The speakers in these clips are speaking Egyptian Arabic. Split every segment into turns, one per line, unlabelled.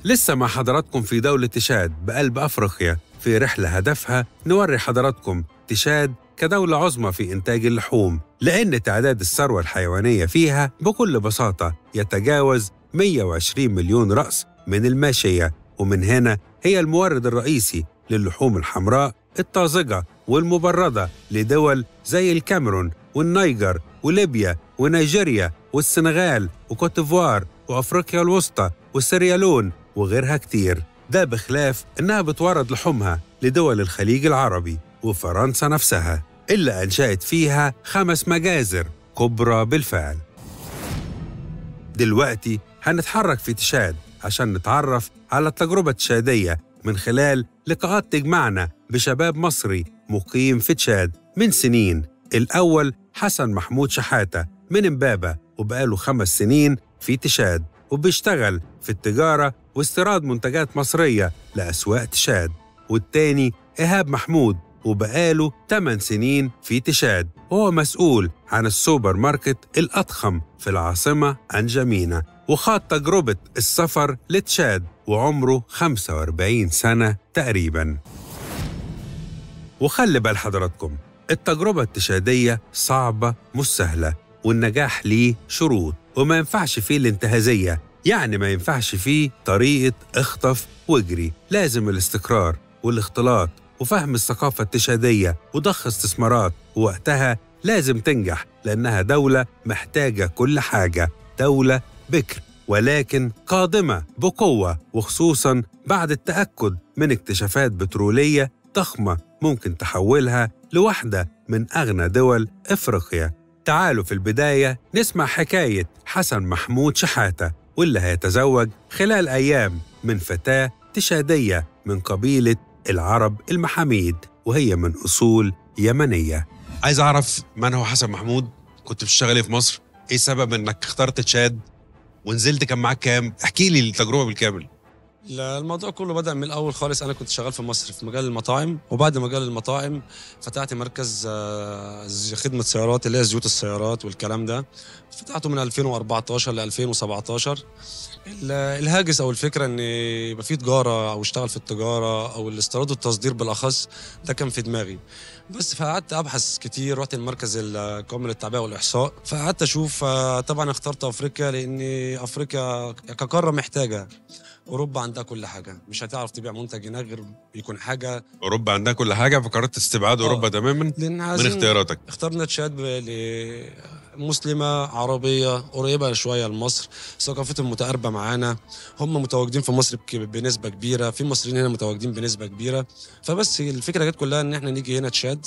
لسه مع حضراتكم في دولة تشاد بقلب أفريقيا في رحلة هدفها نوري حضراتكم تشاد كدولة عظمى في إنتاج اللحوم لأن تعداد الثروة الحيوانية فيها بكل بساطة يتجاوز 120 مليون رأس من الماشية ومن هنا هي المورد الرئيسي للحوم الحمراء الطازجة والمبردة لدول زي الكاميرون والنيجر وليبيا ونيجيريا والسنغال وكوتيفوار وأفريقيا الوسطى والسريالون وغيرها كتير ده بخلاف إنها بتورد لحومها لدول الخليج العربي وفرنسا نفسها إلا أنشأت فيها خمس مجازر كبرى بالفعل دلوقتي هنتحرك في تشاد عشان نتعرف على التجربة التشادية من خلال لقاءات تجمعنا بشباب مصري مقيم في تشاد من سنين الأول حسن محمود شحاتة من امبابة وبقاله خمس سنين في تشاد وبيشتغل في التجارة واستيراد منتجات مصرية لأسواق تشاد والتاني إيهاب محمود وبقاله 8 سنين في تشاد وهو مسؤول عن السوبر ماركت الأضخم في العاصمة أنجمينا وخاض تجربة السفر لتشاد وعمره 45 سنة تقريباً وخلي بال حضراتكم التجربة التشادية صعبة مش سهلة والنجاح ليه شروط وما ينفعش فيه الانتهازية يعني ما ينفعش فيه طريقة اخطف واجري لازم الاستقرار والاختلاط وفهم الثقافة التشادية وضخ استثمارات ووقتها لازم تنجح لأنها دولة محتاجة كل حاجة دولة بكر ولكن قادمة بقوة وخصوصا بعد التأكد من اكتشافات بترولية ضخمة ممكن تحولها لواحدة من أغنى دول إفريقيا تعالوا في البداية نسمع حكاية حسن محمود شحاتة واللي هيتزوج خلال أيام من فتاة تشادية من قبيلة العرب المحاميد وهي من أصول يمنية
عايز اعرف من هو حسن محمود كنت بتشتغل ايه في مصر ايه سبب انك اخترت تشاد ونزلت كان معاك كام احكي لي التجربه بالكامل
لا، الموضوع كله بدأ من الأول خالص أنا كنت شغال في مصر في مجال المطاعم وبعد مجال المطاعم فتحت مركز آه، زي خدمة سيارات اللي هي زيوت السيارات والكلام ده فتحته من 2014 ل 2017 ال- الهاجس أو الفكرة إن يبقى في تجارة أو اشتغل في التجارة أو الاستيراد والتصدير بالأخص ده كان في دماغي بس فقعدت أبحث كتير رحت المركز القومي للتعبئة والإحصاء فقعدت أشوف آه، طبعا اخترت أفريقيا لأن أفريقيا كقارة محتاجة اوروبا عندها كل حاجه مش هتعرف تبيع منتج هناك غير يكون حاجه
اوروبا عندها كل حاجه فقررت استبعاد
آه.
اوروبا تماما
لان
من
عايزين
اختياراتك
اخترنا تشاد ب- مسلمه عربيه قريبه شويه لمصر ثقافتهم متقاربه معانا هم متواجدين في مصر بك- بنسبه كبيره في مصريين هنا متواجدين بنسبه كبيره فبس الفكره جت كلها ان احنا نيجي هنا تشاد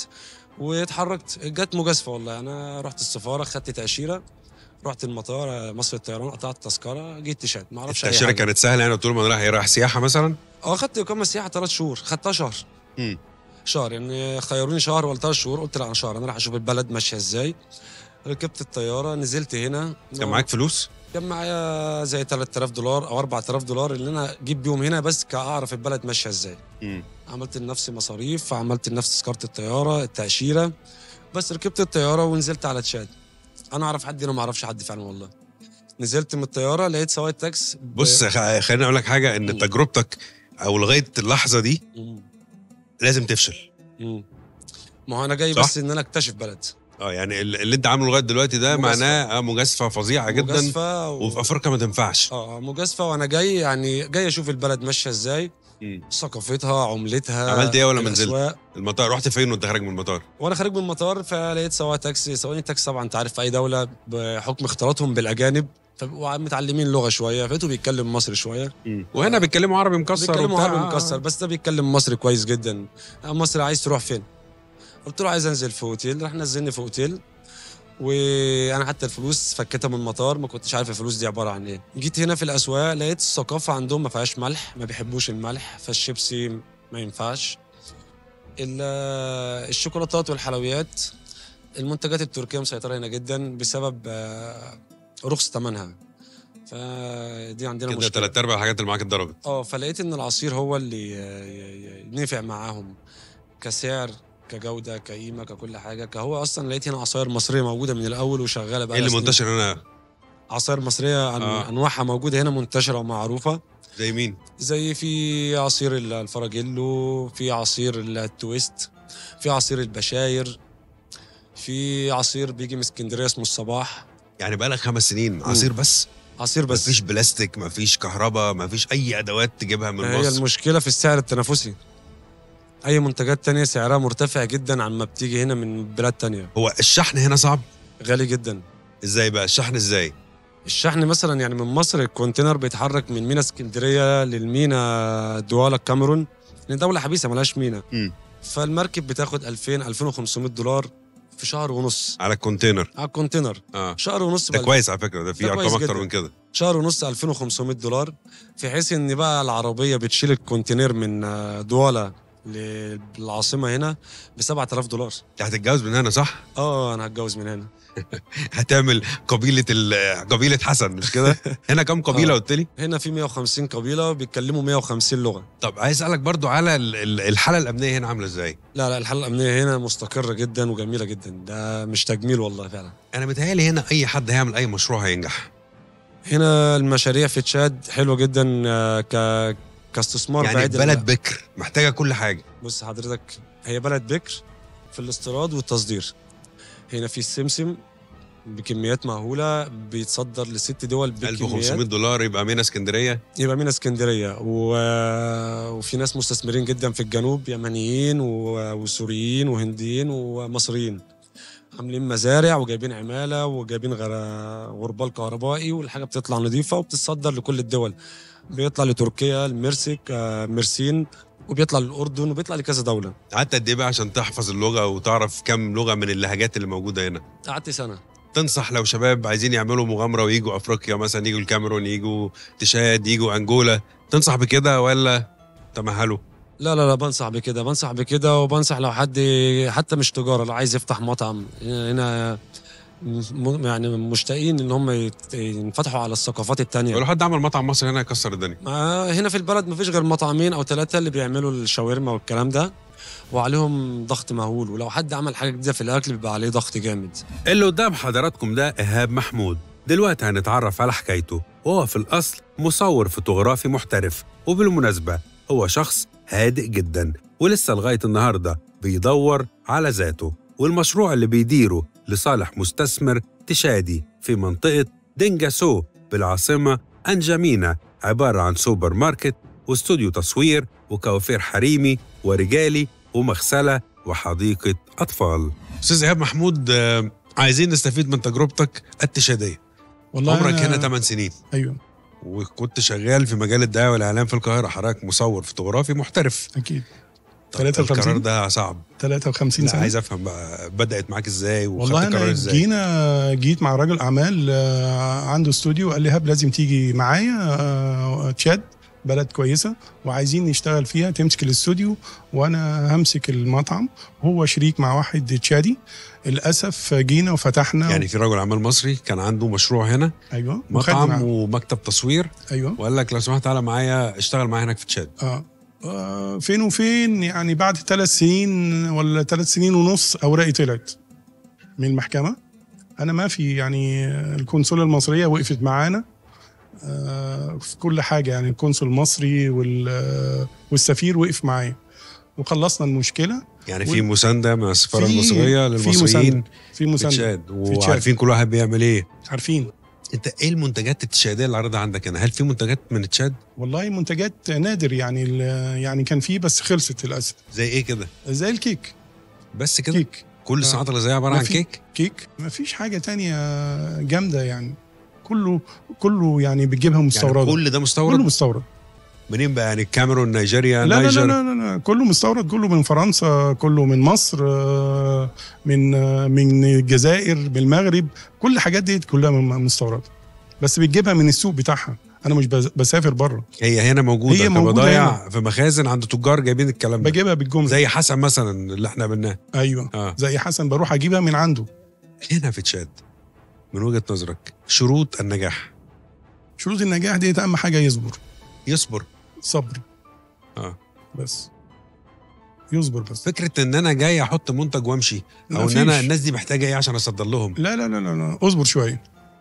واتحركت جت مجازفه والله انا رحت السفاره خدت تاشيره رحت المطار مصر الطيران قطعت تذكره جيت تشاد ما اعرفش اي
التاشيره
حاجه
كانت سهله يعني قلت لهم انا رايح رايح سياحه مثلا
اه خدت اقامه سياحه ثلاث شهور خدتها شهر
مم.
شهر يعني خيروني شهر ولا ثلاث شهور قلت لا انا شهر انا راح اشوف البلد ماشيه ازاي ركبت الطياره نزلت هنا
كان معاك فلوس
كان معايا زي 3000 دولار او 4000 دولار اللي انا اجيب بيهم هنا بس كاعرف البلد ماشيه ازاي
مم.
عملت لنفسي مصاريف عملت لنفسي تذكره الطياره التاشيره بس ركبت الطياره ونزلت على تشاد انا اعرف حد انا ما اعرفش حد فعلا والله نزلت من الطياره لقيت سواق تاكس ب-
بص خ- خليني اقول لك حاجه ان
مم.
تجربتك او لغايه اللحظه دي
مم.
لازم تفشل
مم. ما هو انا جاي
صح؟
بس ان انا اكتشف بلد
اه يعني ال- اللي انت عامله لغايه دلوقتي ده
مجازفة.
معناه آه، مجازفه فظيعه جدا
مجازفة و...
وفي افريقيا ما تنفعش
اه مجازفه وانا جاي يعني جاي اشوف البلد ماشيه ازاي
مم.
ثقافتها عملتها
عملت ايه ولا ما نزلت؟
الأسواق.
المطار رحت فين وانت خارج من المطار
وانا خارج من المطار فلقيت سواق تاكسي سواقين التاكسي طبعا انت عارف في اي دوله بحكم اختلاطهم بالاجانب فبقوا متعلمين اللغه شويه فلقيته بيتكلم مصري شويه
وهنا بيتكلموا عربي مكسر
بيتكلموا
وبتاع.
عربي مكسر بس ده بيتكلم مصري كويس جدا آه، مصري عايز تروح فين قلت له عايز انزل في اوتيل راح نزلني في اوتيل وانا حتى الفلوس فكيتها من المطار ما كنتش عارف الفلوس دي عباره عن ايه جيت هنا في الاسواق لقيت الثقافه عندهم ما فيهاش ملح ما بيحبوش الملح فالشيبسي ما ينفعش ال- الشوكولاتات والحلويات المنتجات التركيه مسيطره هنا جدا بسبب آه، رخص ثمنها فدي عندنا
كده
مشكله
ثلاث ارباع الحاجات اللي معاك اتضربت
اه فلقيت ان العصير هو اللي ي- ي- نفع معاهم كسعر كجوده كقيمه ككل حاجه كهو اصلا لقيت هنا عصاير مصريه موجوده من الاول وشغاله بقى
ايه اللي منتشر هنا
عصاير مصريه أن...
آه.
انواعها موجوده هنا منتشره ومعروفه
زي مين
زي في عصير ال- الفراجيلو في عصير ال- التويست في عصير البشاير في عصير بيجي من اسكندريه اسمه الصباح
يعني بقالك خمس سنين عصير بس
عصير بس
مفيش بلاستيك مفيش كهرباء مفيش اي ادوات تجيبها من
هي
مصر
المشكله في السعر التنافسي اي منتجات تانية سعرها مرتفع جدا عن ما بتيجي هنا من بلاد تانية
هو الشحن هنا صعب
غالي جدا
ازاي بقى الشحن ازاي
الشحن مثلا يعني من مصر الكونتينر بيتحرك من مينا اسكندريه للمينا دوالا الكاميرون لان دوله حبيسه ملهاش مينا
مم.
فالمركب بتاخد 2000 2500 دولار في شهر ونص
على الكونتينر
على الكونتينر
اه
شهر ونص
ده
بقى
كويس على فكره ده في
ده
ارقام
كويس
اكتر
جدا.
من كده
شهر ونص 2500 دولار في حيث ان بقى العربيه بتشيل الكونتينر من آه، دوالا للعاصمه هنا ب 7000 دولار
انت هتتجوز من هنا صح
اه انا هتجوز من هنا
هتعمل قبيله ال- قبيله حسن مش كده هنا كام قبيله
آه.
قلت لي
هنا في 150 قبيله بيتكلموا 150 لغه
طب عايز اسالك برضو على ال- ال- الحاله الامنيه هنا عامله ازاي
لا لا الحاله الامنيه هنا مستقره جدا وجميله جدا ده مش تجميل والله فعلا
انا متهيألي هنا اي حد هيعمل اي مشروع هينجح
هنا المشاريع في تشاد حلوه جدا آه، ك كاستثمار
يعني
بعيد
بلد بكر محتاجه كل حاجه
بص حضرتك هي بلد بكر في الاستيراد والتصدير هنا في السمسم بكميات مهوله بيتصدر لست دول
1500
بكميات
دولار يبقى من اسكندريه
يبقى من اسكندريه و... وفي ناس مستثمرين جدا في الجنوب يمنيين و... وسوريين وهنديين ومصريين عاملين مزارع وجايبين عماله وجايبين غر... غربال كهربائي والحاجه بتطلع نظيفه وبتتصدر لكل الدول بيطلع لتركيا المرسك آه، مرسين وبيطلع للاردن وبيطلع لكذا دوله
قعدت قد ايه بقى عشان تحفظ اللغه وتعرف كم لغه من اللهجات اللي موجوده هنا
قعدت سنه
تنصح لو شباب عايزين يعملوا مغامره ويجوا افريقيا مثلا يجوا الكاميرون يجوا تشاد يجوا انجولا تنصح بكده ولا تمهلوا
لا لا لا بنصح بكده بنصح بكده وبنصح لو حد حتى مش تجاره لو عايز يفتح مطعم هنا م- يعني مشتاقين ان هم يت- ينفتحوا على الثقافات التانية
ولو حد عمل مطعم مصري هنا يكسر الدنيا
ما هنا في البلد مفيش غير مطعمين او ثلاثه اللي بيعملوا الشاورما والكلام ده وعليهم ضغط مهول ولو حد عمل حاجه جديده في الاكل بيبقى عليه ضغط جامد
اللي قدام حضراتكم ده إيهاب محمود دلوقتي هنتعرف على حكايته وهو في الأصل مصور فوتوغرافي محترف وبالمناسبة هو شخص هادئ جدا ولسه لغاية النهاردة بيدور على ذاته والمشروع اللي بيديره لصالح مستثمر تشادي في منطقة دينجاسو بالعاصمة أنجامينا عبارة عن سوبر ماركت واستوديو تصوير وكوافير حريمي ورجالي ومغسلة وحديقة أطفال
استاذ ايهاب محمود آه، عايزين نستفيد من تجربتك التشاديه
والله
عمرك
أنا-
هنا 8 سنين
ايوه
وكنت شغال في مجال الدعايه والاعلام في القاهره حضرتك مصور فوتوغرافي محترف
اكيد
طب
53
القرار ده صعب
53
لا
سنه
عايز افهم بقى بدات معاك ازاي وخدت
والله
القرار
انا
ازاي
جينا جيت مع راجل اعمال آه، عنده استوديو قال لي هاب لازم تيجي معايا آه، تشاد بلد كويسه وعايزين نشتغل فيها تمسك الاستوديو وانا همسك المطعم هو شريك مع واحد تشادي للاسف جينا وفتحنا
يعني في رجل اعمال مصري كان عنده مشروع هنا
ايوه وخدنا
مطعم
معاه.
ومكتب تصوير
ايوه
وقال لك لو سمحت تعالى معايا اشتغل معايا هناك في تشاد
آه. آه فين وفين يعني بعد ثلاث سنين ولا ثلاث سنين ونص اوراقي طلعت من المحكمه انا ما في يعني القنصله المصريه وقفت معانا آه في كل حاجه يعني القنصل المصري وال- آه، والسفير وقف معايا وخلصنا المشكله
يعني
و-
في مسانده من السفاره
في-
المصريه
في
للمصريين
مساندة في
في
مساندة
تشاد
تشاد.
وعارفين كل واحد بيعمل ايه
عارفين
انت ايه المنتجات التشاديه اللي عارضها عندك هنا هل في منتجات من تشاد
والله منتجات نادر يعني ال- يعني كان في بس خلصت للاسف
زي ايه كده
زي الكيك
بس كده
كيك
كل الصناعات الغذائيه عباره
ما
عن
في-
كيك
كيك ما فيش حاجه تانية جامده يعني كله كله يعني بتجيبها مستورده
يعني كل ده
كله
مستورد
مستورد
منين بقى يعني الكاميرون نيجيريا
لا لا,
نيجر
لا لا لا كله مستورد كله من فرنسا كله من مصر آه، من آه، من الجزائر من المغرب كل الحاجات دي كلها من- مستورده بس بتجيبها من السوق بتاعها انا مش بز- بسافر بره
هي هنا موجوده
هي
هي
موجودة
بضايع في مخازن عند تجار جايبين الكلام ده
بجيبها بالجمله
زي حسن مثلا اللي احنا قابلناه
ايوه
اه
زي حسن بروح اجيبها من عنده
هنا في تشاد من وجهه نظرك شروط النجاح
شروط النجاح دي اهم حاجه يصبر
يصبر
صبر
اه
بس يصبر بس
فكره ان انا جاي احط منتج وامشي او ان
مفيش.
انا الناس دي محتاجه ايه عشان اصدر لهم
لا لا لا لا, لا. اصبر شويه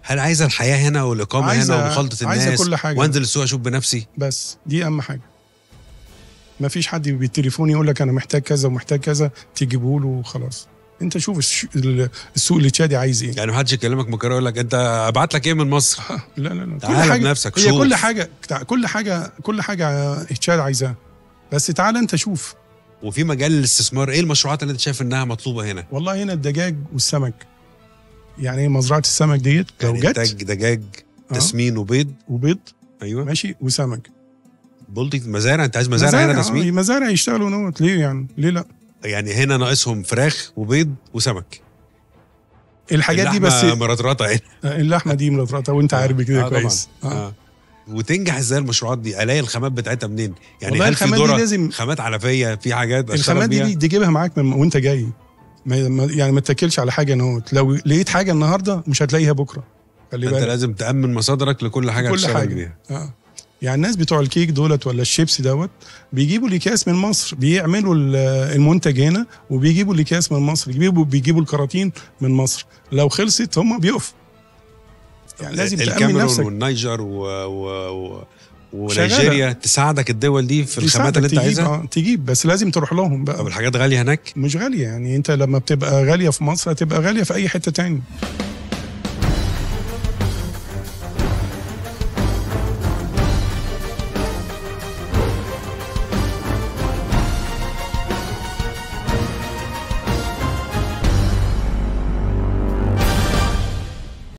هل عايزه الحياه هنا والاقامه
عايزة-
هنا ومخالطه
عايزة
الناس
كل حاجة.
وانزل السوق اشوف بنفسي
بس دي اهم حاجه ما فيش حد بالتليفون يقول لك انا محتاج كذا ومحتاج كذا تجيبه له وخلاص انت شوف الش- ال- السوق التشادي عايز ايه
يعني محدش يكلمك من القاهره يقول لك انت ابعت لك ايه من مصر
لا لا لا كل
تعالى
حاجه
بنفسك
هي
شوف.
كل حاجه تع- كل حاجه كل حاجه تشاد عايزاها بس تعالى انت شوف
وفي مجال الاستثمار ايه المشروعات اللي انت شايف انها مطلوبه هنا
والله هنا الدجاج والسمك يعني إيه مزرعه السمك ديت لو
يعني
جت
انتاج دجاج
آه.
تسمين وبيض
وبيض
ايوه
ماشي وسمك
بولتي مزارع انت عايز مزارع هنا
آه،
تسمين
مزارع يشتغلوا نوت ليه يعني ليه لا
يعني هنا ناقصهم فراخ وبيض وسمك
الحاجات دي بس
اللحمة مرطرطه هنا
اللحمه دي مرطرطه وانت عارف كده
آه،
كويس
طبعا
آه.
آه. وتنجح ازاي المشروعات دي الاقي الخامات بتاعتها منين يعني
والله
هل في
الخامات دي
ذره
لازم-
خامات علفيه في حاجات بشتغل
الخامات
بيها
دي تجيبها معاك من وانت جاي ما ما- يعني ما تتكلش على حاجه نوت لو لقيت حاجه النهارده مش هتلاقيها بكره خلي
انت
بالك
لازم تامن مصادرك لكل حاجه
كل
هتشتغل
حاجه
بيها
اه يعني الناس بتوع الكيك دولت ولا الشيبسي دوت بيجيبوا الاكياس من مصر بيعملوا ال- المنتج هنا وبيجيبوا الاكياس من مصر بيجيبوا بيجيبوا الكراتين من مصر لو خلصت هم بيقفوا يعني لازم تامن
الكاميرون
نفسك
والنيجر و... و... و...
شغالة.
ونيجيريا تساعدك الدول دي في الخامات اللي انت
تساعدك
عايزها
تجيب, آه تجيب بس لازم تروح لهم
طب
بقى
الحاجات غاليه هناك
مش غاليه يعني انت لما بتبقى غاليه في مصر هتبقى غاليه في اي حته تاني